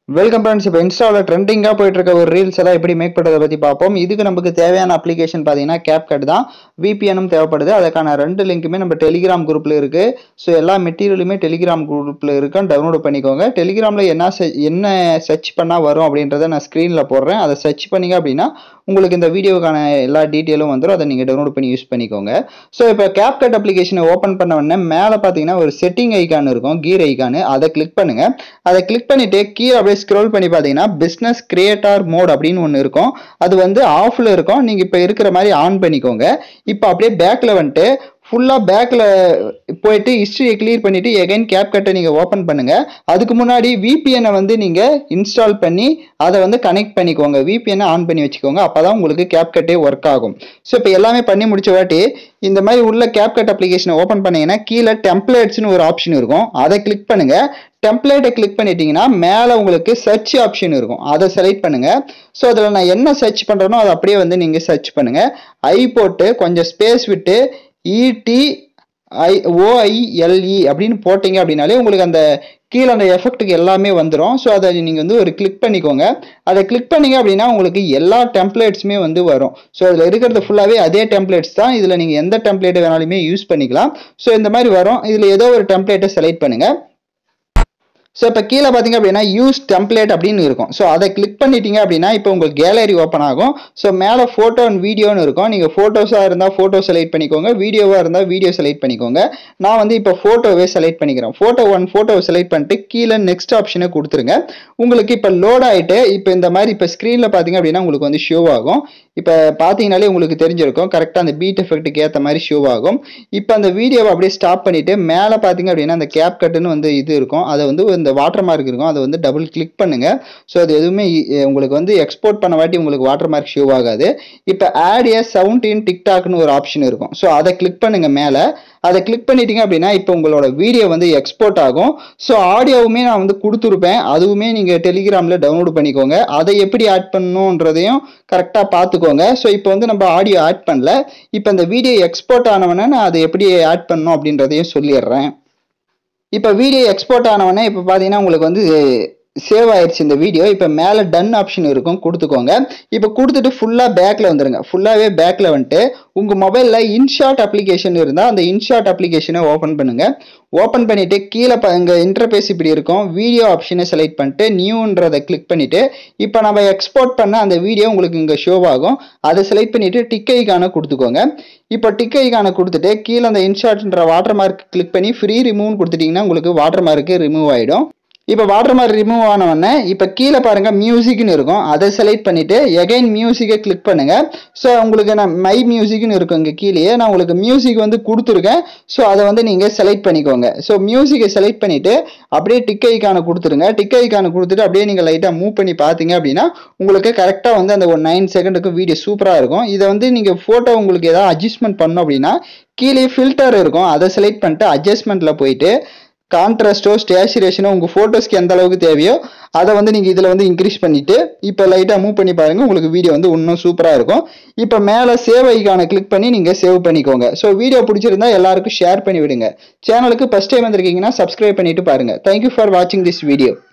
welcome friends இப்போ இன்ஸ்டாவில் ட்ரெண்டிங்காக போயிட்டு இருக்க ஒரு ரீல்ஸ் எல்லாம் எப்படி மேக் பண்ணுறதை பற்றி பார்ப்போம் இதுக்கு நமக்கு தேவையான அப்ளிகேஷன் பார்த்தீங்கன்னா கேப்கட் தான் விபிஎனும் தேவைப்படுது அதுக்கான ரெண்டு லிங்க்குமே நம்ம டெலிகிராம் குரூப்பில் இருக்குது ஸோ எல்லா மெட்டீரியலுமே டெலிகிராம் குரூப்பில் இருக்கும் டவுன்லோட் பண்ணிக்கோங்க டெலிகிராமில் என்ன se- என்ன சர்ச் பண்ணால் வரும் அப்படின்றத நான் ஸ்க்ரீனில் போடுறேன் அதை சர்ச் பண்ணீங்க அப்படின்னா உங்களுக்கு இந்த வீடியோக்கான எல்லா டீட்டெயிலும் வந்துடும் அதை நீங்கள் டவுன்லோட் பண்ணி யூஸ் பண்ணிக்கோங்க ஸோ இப்போ கேப்கட் அப்ளிகேஷனை ஓப்பன் பண்ண உடனே மேலே பார்த்தீங்கன்னா ஒரு செட்டிங் ஐக்கான் இருக்கும் கீர் ஐக்கானு அதை கிளிக் பண்ணுங்க அதை கிளிக் பண்ணிட்டு கீழே அப்படியே ஸ்க்ரோல் பண்ணி பார்த்தீங்கன்னா பிஸ்னஸ் கிரியேட்டர் மோட் அப்படின்னு ஒன்று இருக்கும் அது வந்து ஆஃப்ல இருக்கும் நீங்கள் இப்போ இருக்கிற மாதிரி ஆன் பண்ணிக்கோங்க இப்போ அப்படியே பேக்கில் வந்துட்டு ஃபுல்லாக பேக்கில் போயிட்டு ஹிஸ்ட்ரியை கிளியர் பண்ணிவிட்டு எகைன் கேப்கட்டை நீங்கள் ஓப்பன் பண்ணுங்கள் அதுக்கு முன்னாடி விபிஎனை வந்து நீங்கள் இன்ஸ்டால் பண்ணி அதை வந்து கனெக்ட் பண்ணிக்கோங்க விபிஎனை ஆன் பண்ணி வச்சுக்கோங்க அப்போ தான் உங்களுக்கு கேப்கட்டே ஒர்க் ஆகும் ஸோ இப்போ எல்லாமே பண்ணி முடிச்ச வாட்டி இந்த மாதிரி உள்ள கேப்கட் அப்ளிகேஷனை ஓப்பன் பண்ணீங்கன்னா கீழே டெம்ப்ளேட்ஸ்னு ஒரு ஆப்ஷன் இருக்கும் அதை கிளிக் பண்ணுங்கள் டெம்ப்ளேட்டை கிளிக் பண்ணிட்டீங்கன்னா மேலே உங்களுக்கு சர்ச் ஆப்ஷன் இருக்கும் அதை செலக்ட் பண்ணுங்க ஸோ அதில் நான் என்ன சர்ச் பண்ணுறேனோ அதை அப்படியே வந்து நீங்கள் சர்ச் பண்ணுங்க ஐ போட்டு கொஞ்சம் ஸ்பேஸ் விட்டு இடி ஐ ஓஐஎல்இ அப்படின்னு போட்டீங்க அப்படின்னாலே உங்களுக்கு அந்த கீழே அந்த எஃபெக்ட்டுக்கு எல்லாமே வந்துடும் ஸோ அதை நீங்கள் வந்து ஒரு கிளிக் பண்ணிக்கோங்க அதை கிளிக் பண்ணீங்க அப்படின்னா உங்களுக்கு எல்லா டெம்ப்ளேட்ஸுமே வந்து வரும் ஸோ அதில் இருக்கிறது ஃபுல்லாகவே அதே டெம்ப்ளேட்ஸ் தான் இதில் நீங்கள் எந்த டெம்ப்ளேட் வேணாலுமே யூஸ் பண்ணிக்கலாம் ஸோ இந்த மாதிரி வரும் இதில் ஏதோ ஒரு டெம்ப்ளேட்டை செலக்ட் பண்ணுங்கள் ஸோ இப்போ கீழே பார்த்தீங்க அப்படின்னா யூஸ் டெம்ப்ளேட் அப்படின்னு இருக்கும் ஸோ அதை கிளிக் பண்ணிட்டீங்க அப்படின்னா இப்போ உங்களுக்கு கேலரி ஓப்பன் ஆகும் ஸோ மேலே ஃபோட்டோ அண்ட் வீடியோன்னு இருக்கும் நீங்கள் ஃபோட்டோஸாக இருந்தால் ஃபோட்டோ செலக்ட் பண்ணிக்கோங்க வீடியோவாக இருந்தால் வீடியோ செலக்ட் பண்ணிக்கோங்க நான் வந்து இப்போ ஃபோட்டோவே செலக்ட் பண்ணிக்கிறேன் ஃபோட்டோ ஒன் ஃபோட்டோவை செலக்ட் பண்ணிட்டு கீழே நெக்ஸ்ட் ஆப்ஷனை கொடுத்துருங்க உங்களுக்கு இப்போ லோட் ஆகிட்டு இப்போ இந்த மாதிரி இப்போ ஸ்க்ரீனில் பார்த்தீங்க அப்படின்னா உங்களுக்கு வந்து ஷோ ஆகும் இப்போ பார்த்தீங்கனாலே உங்களுக்கு தெரிஞ்சிருக்கும் கரெக்டாக அந்த பீட் எஃபெக்ட்டுக்கு ஏற்ற மாதிரி ஷோ ஆகும் இப்போ அந்த வீடியோவை அப்படியே ஸ்டாப் பண்ணிட்டு மேலே பார்த்தீங்க அப்படின்னா அந்த கேப் கட்டுன்னு வந்து இது இருக்கும் அதை வந்து இந்த வாட்டர் மார்க் இருக்கும் அதை வந்து டபுள் கிளிக் பண்ணுங்க ஸோ அது எதுவுமே இ- உங்களுக்கு வந்து எக்ஸ்போர்ட் பண்ண வாட்டி உங்களுக்கு வாட்டர் மார்க் ஷோ ஆகாது இப்போ ஆட் ஏ சவுண்ட் இன் டிக்டாக்னு ஒரு ஆப்ஷன் இருக்கும் ஸோ அதை கிளிக் பண்ணுங்க மேலே அதை கிளிக் பண்ணிட்டீங்க அப்படின்னா இப்போ உங்களோட வீடியோ வந்து எக்ஸ்போர்ட் ஆகும் ஸோ ஆடியோவுமே நான் வந்து கொடுத்துருப்பேன் அதுவுமே நீங்கள் டெலிகிராமில் டவுன்லோட் பண்ணிக்கோங்க அதை எப்படி ஆட் பண்ணணுன்றதையும் கரெக்டாக பார்த்துக்கோங்க ஸோ இப்போ வந்து நம்ம ஆடியோ ஆட் பண்ணல இப்போ இந்த வீடியோ எக்ஸ்போர்ட் ஆனவொடனே நான் அதை எப்படி ஆட் பண்ணணும் அப்படின்றதையும் சொல்லிடுறேன் இப்போ வீடியோ எக்ஸ்போர்ட் ஆனவொடனே இப்போ பார்த்தீங்கன்னா உங்களுக்கு வந்து சேவ் ஆயிடுச்சு இந்த வீடியோ இப்போ மேலே டன் ஆப்ஷன் இருக்கும் கொடுத்துக்கோங்க இப்போ கொடுத்துட்டு ஃபுல்லாக பேக்கில் வந்துருங்க ஃபுல்லாகவே பேக்கில் வந்துட்டு உங்கள் மொபைலில் இன்ஷாட் அப்ளிகேஷன் இருந்தால் அந்த இன்ஷாட் அப்ளிகேஷனை ஓப்பன் பண்ணுங்க ஓப்பன் பண்ணிட்டு கீழே ப இங்கே இன்டர்பேஸ் இப்படி இருக்கும் வீடியோ ஆப்ஷனை செலக்ட் பண்ணிட்டு நியூன்றதை கிளிக் பண்ணிட்டு இப்போ நம்ம எக்ஸ்போர்ட் பண்ண அந்த வீடியோ உங்களுக்கு இங்கே ஷோ ஆகும் அதை செலக்ட் பண்ணிட்டு டிக் ஐக்கான கொடுத்துக்கோங்க இப்போ டிக் ஐக்கான கொடுத்துட்டு கீழே அந்த இன்ஷாட்ன்ற வாட்டர் மார்க் கிளிக் பண்ணி ஃப்ரீ ரிமூவ் கொடுத்துட்டீங்கன்னா உங்களுக்கு வாட்டர் மார்க்கு ரிமூவ் ஆகிடும் இப்போ வாட்டர் மார்க் ரிமூவ் ஆன உடனே இப்போ கீழே பாருங்க மியூசிக்னு இருக்கும் அதை செலக்ட் பண்ணிட்டு எகைன் மியூசிக்கை கிளிக் பண்ணுங்க ஸோ உங்களுக்கு நான் மை மியூசிக்னு இருக்கும் இங்கே கீழேயே நான் உங்களுக்கு மியூசிக் வந்து கொடுத்துருக்கேன் ஸோ அதை வந்து நீங்கள் செலக்ட் பண்ணிக்கோங்க ஸோ மியூசிக்கை செலக்ட் பண்ணிட்டு அப்படியே டிக் ஐக்கான கொடுத்துருங்க டிக் ஐக்கான கொடுத்துட்டு அப்படியே நீங்கள் லைட்டாக மூவ் பண்ணி பார்த்தீங்க அப்படின்னா உங்களுக்கு கரெக்டாக வந்து அந்த ஒரு நைன் செகண்டுக்கு வீடியோ சூப்பராக இருக்கும் இதை வந்து நீங்கள் ஃபோட்டோ உங்களுக்கு ஏதாவது அட்ஜஸ்ட்மெண்ட் பண்ணோம் அப்படின்னா கீழே ஃபில்டர் இருக்கும் அதை செலக்ட் பண்ணிட்டு அட்ஜஸ்ட்மெண்ட்டில் போயிட்டு கான்ட்ராஸ்டோ ஸ்டேச்சுரேஷனோ உங்கள் ஃபோட்டோஸ்க்கு எந்த அளவுக்கு தேவையோ அதை வந்து நீங்கள் இதில் வந்து இன்க்ரீஸ் பண்ணிவிட்டு இப்போ லைட்டாக மூவ் பண்ணி பாருங்கள் உங்களுக்கு வீடியோ வந்து இன்னும் சூப்பராக இருக்கும் இப்போ மேலே சேவ் ஐக்கானை கிளிக் பண்ணி நீங்கள் சேவ் பண்ணிக்கோங்க ஸோ வீடியோ பிடிச்சிருந்தா எல்லாருக்கும் ஷேர் பண்ணி விடுங்க சேனலுக்கு ஃபஸ்ட் டைம் வந்திருக்கீங்கன்னா சப்ஸ்கிரைப் பண்ணிட்டு பாருங்கள் தேங்க்யூ ஃபார் வாட்சிங் திஸ் வீடியோ